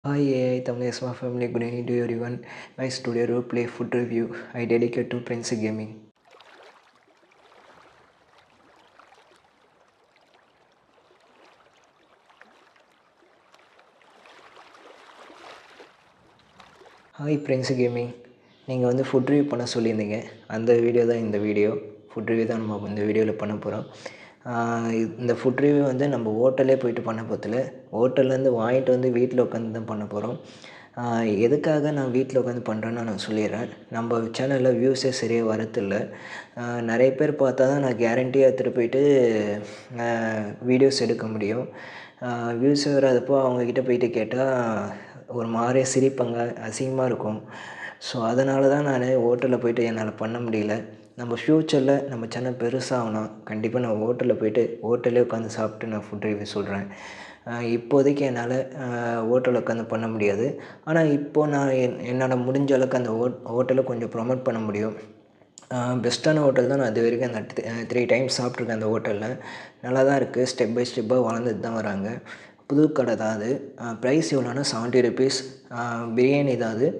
Hi AI Tamil Smart Family, good evening to everyone. Nice today role play food review. I dedicate to Prince Gaming. Hi Prince gaming நீங்கள் வந்து food review பண்ண சொல்லியிருந்தீங்க அந்த video தான் இந்த video food review தான் நம்ம இந்த வீடியோவில் பண்ண போகிறோம் இந்த ஃபுட் ரிவ்யூ வந்து நம்ம ஹோட்டலே போயிட்டு பண்ண போகிறதில்ல ஹோட்டல்லேருந்து வாங்கிட்டு வந்து வீட்டில் உட்காந்து தான் பண்ண போகிறோம் எதுக்காக நான் வீட்டில் உட்காந்து பண்ணுறேன்னு நான் சொல்லிடுறேன் நம்ம சேனலில் வியூஸே சரியாக வரதில்ல நிறைய பேர் பார்த்தா தான் நான் கேரண்டியாக எடுத்துகிட்டு போயிட்டு வீடியோஸ் எடுக்க முடியும் வியூஸ் வராதப்போ அவங்கக்கிட்ட போயிட்டு கேட்டால் ஒரு மாதிரியா சிரிப்பாங்க அசிங்கமாக இருக்கும் ஸோ அதனால தான் நான் ஹோட்டலில் போயிட்டு என்னால் பண்ண முடியல நம்ம ஃப்யூச்சரில் நம்ம சேனல் பெருசாகணும் கண்டிப்பாக நான் ஹோட்டலில் போயிட்டு ஹோட்டல்லே உட்காந்து சாப்பிட்டு நான் ஃபுட் ரிவ்யூ சொல்கிறேன் இப்போதைக்கு என்னால் ஹோட்டலில் உட்காந்து பண்ண முடியாது ஆனால் இப்போது நான் என் என்னால் முடிஞ்ச அளவுக்கு அந்த ஹோட் ஹோட்டலை கொஞ்சம் ப்ரொமோட் பண்ண முடியும் பெஸ்ட்டான ஹோட்டல் தான் நான் இது வரைக்கும் அந்த த்ரீ டைம்ஸ் சாப்பிட்ருக்கேன் அந்த ஹோட்டலில் நல்லா தான் இருக்குது ஸ்டெப் பை ஸ்டெப்பாக வளர்ந்துட்டு தான் வராங்க புது கடை தான் அது ப்ரைஸ் எவ்வளோனா செவன்ட்டி ருபீஸ் பிரியாணி தான் அது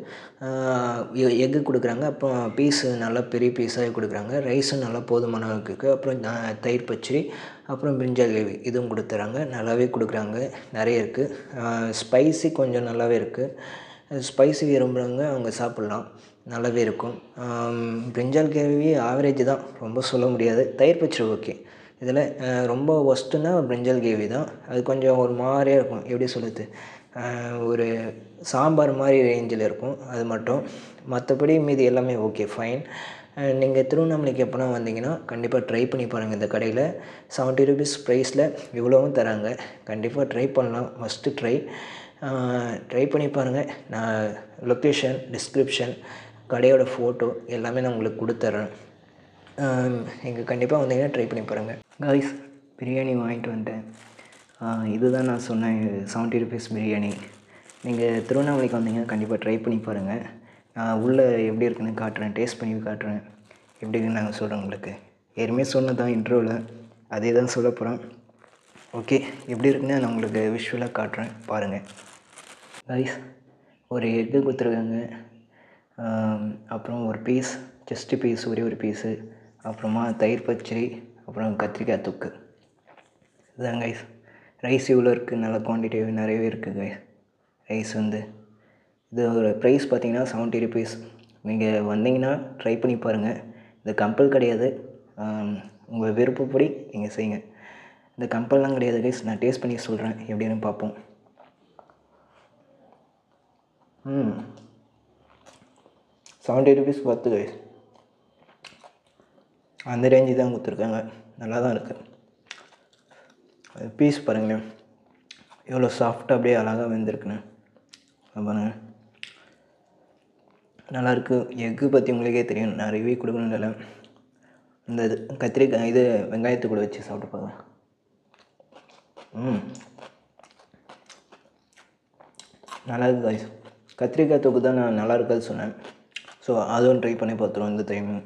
எக்கு கொடுக்குறாங்க அப்புறம் பீஸு நல்லா பெரிய பீஸாக கொடுக்குறாங்க ரைஸும் நல்லா போதுமான அளவுக்கு இருக்குது அப்புறம் தயிர் பச்சடி அப்புறம் பிரிஞ்சால் கிரேவி இதுவும் கொடுத்துறாங்க நல்லாவே கொடுக்குறாங்க நிறைய இருக்குது ஸ்பைசி கொஞ்சம் நல்லாவே இருக்குது ஸ்பைசி விரும்புகிறவங்க அவங்க சாப்பிட்லாம் நல்லாவே இருக்கும் பிரிஞ்சால் கிரேவி ஆவரேஜ் தான் ரொம்ப சொல்ல முடியாது தயிர் பச்சடி ஓகே இதில் ரொம்ப ஒஸ்ட்டுன்னா பிரிஞ்சால் கிரேவி தான் அது கொஞ்சம் ஒரு மாதிரியா இருக்கும் எப்படி சொல்கிறது ஒரு சாம்பார் மாதிரி ரேஞ்சில் இருக்கும் அது மட்டும் மற்றபடி மீதி எல்லாமே ஓகே ஃபைன் நீங்கள் திருவண்ணாமலைக்கு எப்போனா வந்தீங்கன்னா கண்டிப்பாக ட்ரை பண்ணி பாருங்கள் இந்த கடையில் செவன்ட்டி ருபீஸ் ப்ரைஸில் இவ்வளோவும் தராங்க கண்டிப்பாக ட்ரை பண்ணலாம் மஸ்ட்டு ட்ரை ட்ரை பண்ணி பாருங்கள் நான் லொக்கேஷன் டிஸ்கிரிப்ஷன் கடையோட ஃபோட்டோ எல்லாமே நான் உங்களுக்கு கொடுத்துட்றேன் இங்கே கண்டிப்பாக வந்தீங்கன்னா ட்ரை பண்ணி பாருங்கள் காய்ஸ் பிரியாணி வாங்கிட்டு வந்துட்டேன் இதுதான் நான் சொன்னேன் செவன்ட்டி ருபீஸ் பிரியாணி நீங்கள் திருவண்ணாமலைக்கு வந்தீங்கன்னா கண்டிப்பாக ட்ரை பண்ணி பாருங்கள் நான் உள்ளே எப்படி இருக்குன்னு காட்டுறேன் டேஸ்ட் பண்ணி காட்டுறேன் எப்படி இருக்குன்னு நாங்கள் சொல்கிறேன் உங்களுக்கு ஏற்கனவே சொன்னதான் இன்ட்ரோவில் அதே தான் சொல்ல போகிறேன் ஓகே எப்படி இருக்குன்னு நான் உங்களுக்கு விஷுவலாக காட்டுறேன் பாருங்கள் ரைஸ் ஒரு எக்கு கொடுத்துருக்காங்க அப்புறம் ஒரு பீஸ் செஸ்ட்டு பீஸ் ஒரே ஒரு பீஸு அப்புறமா தயிர் பச்சடி அப்புறம் கத்திரிக்காய் தொக்கு இதுதான் கைஸ் ரைஸ் இவ்வளோ இருக்குது நல்ல குவான்டிட்டி நிறையவே இருக்குது கைஸ் ரைஸ் வந்து இது ஒரு ப்ரைஸ் பார்த்தீங்கன்னா செவன்ட்டி ருபீஸ் நீங்கள் வந்தீங்கன்னா ட்ரை பண்ணி பாருங்கள் இது கம்பல் கிடையாது உங்கள் விருப்பப்படி நீங்கள் செய்யுங்க இந்த கம்பல்லாம் கிடையாது கைஸ் நான் டேஸ்ட் பண்ணி சொல்கிறேன் எப்படின்னு பார்ப்போம் ம் செவன்ட்டி ருபீஸ் பத்து கைஸ் அந்த ரேஞ்சு தான் கொடுத்துருக்காங்க நல்லா தான் இருக்குது பீஸ் பாருங்களேன் எவ்வளோ சாஃப்டாக அப்படியே அழகாக வெந்திருக்குன்னு பாருங்கள் நல்லாயிருக்கு எக்கு பற்றி உங்களுக்கே தெரியும் நான் ரிவ்யூ கொடுக்கணும் இல்லை இந்த இது கத்திரிக்காய் இது வெங்காயத்தை கூட வச்சு சாப்பிட்டு பாருங்க ம் நல்லா இருக்கு காய்ஸ் கத்திரிக்காய் தொக்கு தான் நான் நல்லா இருக்காது சொன்னேன் ஸோ அதுவும் ட்ரை பண்ணி பார்த்துருவோம் இந்த டைமும்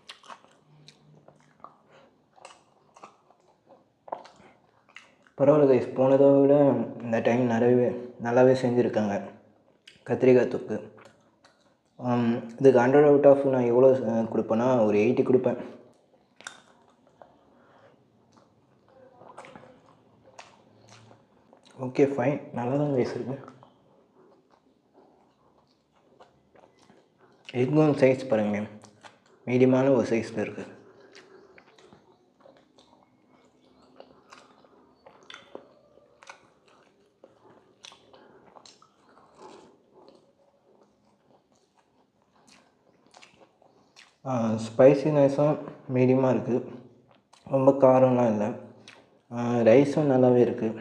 பரவாயில்ல கைஸ் போனதை விட இந்த டைம் நிறையவே நல்லாவே செஞ்சுருக்காங்க கத்திரிக்காய் தொக்கு இதுக்கு ஹண்ட்ரட் அவுட் ஆஃப் நான் எவ்வளோ கொடுப்பேன்னா ஒரு எயிட்டி கொடுப்பேன் ஓகே ஃபைன் நல்லா தான் கைஸ் இருக்கு எக்கும் சைஸ் பாருங்கள் மீடியமான ஒரு சைஸில் இருக்குது ஸ்பைசினஸும் மீடியமாக இருக்குது ரொம்ப காரம்லாம் இல்லை ரைஸும் நல்லாவே இருக்குது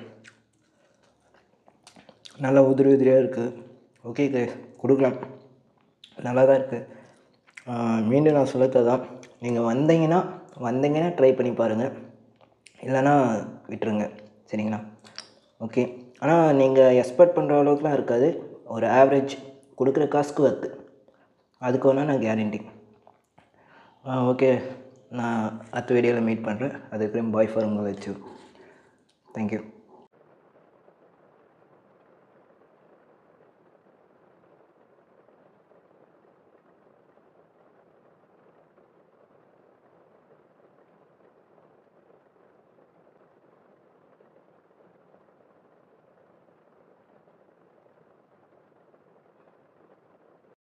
நல்லா உதிரி உதிரியாக இருக்குது ஓகே கே கொடுக்கலாம் நல்லா தான் இருக்குது மீண்டும் நான் சொல்லத்தான் நீங்கள் வந்தீங்கன்னா வந்தீங்கன்னா ட்ரை பண்ணி பாருங்கள் இல்லைன்னா விட்டுருங்க சரிங்களா ஓகே ஆனால் நீங்கள் எக்ஸ்பெக்ட் பண்ணுற அளவுக்குலாம் இருக்காது ஒரு ஆவரேஜ் கொடுக்குற காசுக்கு வருது அதுக்கு வேணால் நான் கேரண்டி ஓகே நான் அடுத்த வீடியோவில் மீட் பண்ணுறேன் அதுக்கப்புறம் பாய் ஃபார் உங்கள் வச்சு தேங்க்யூ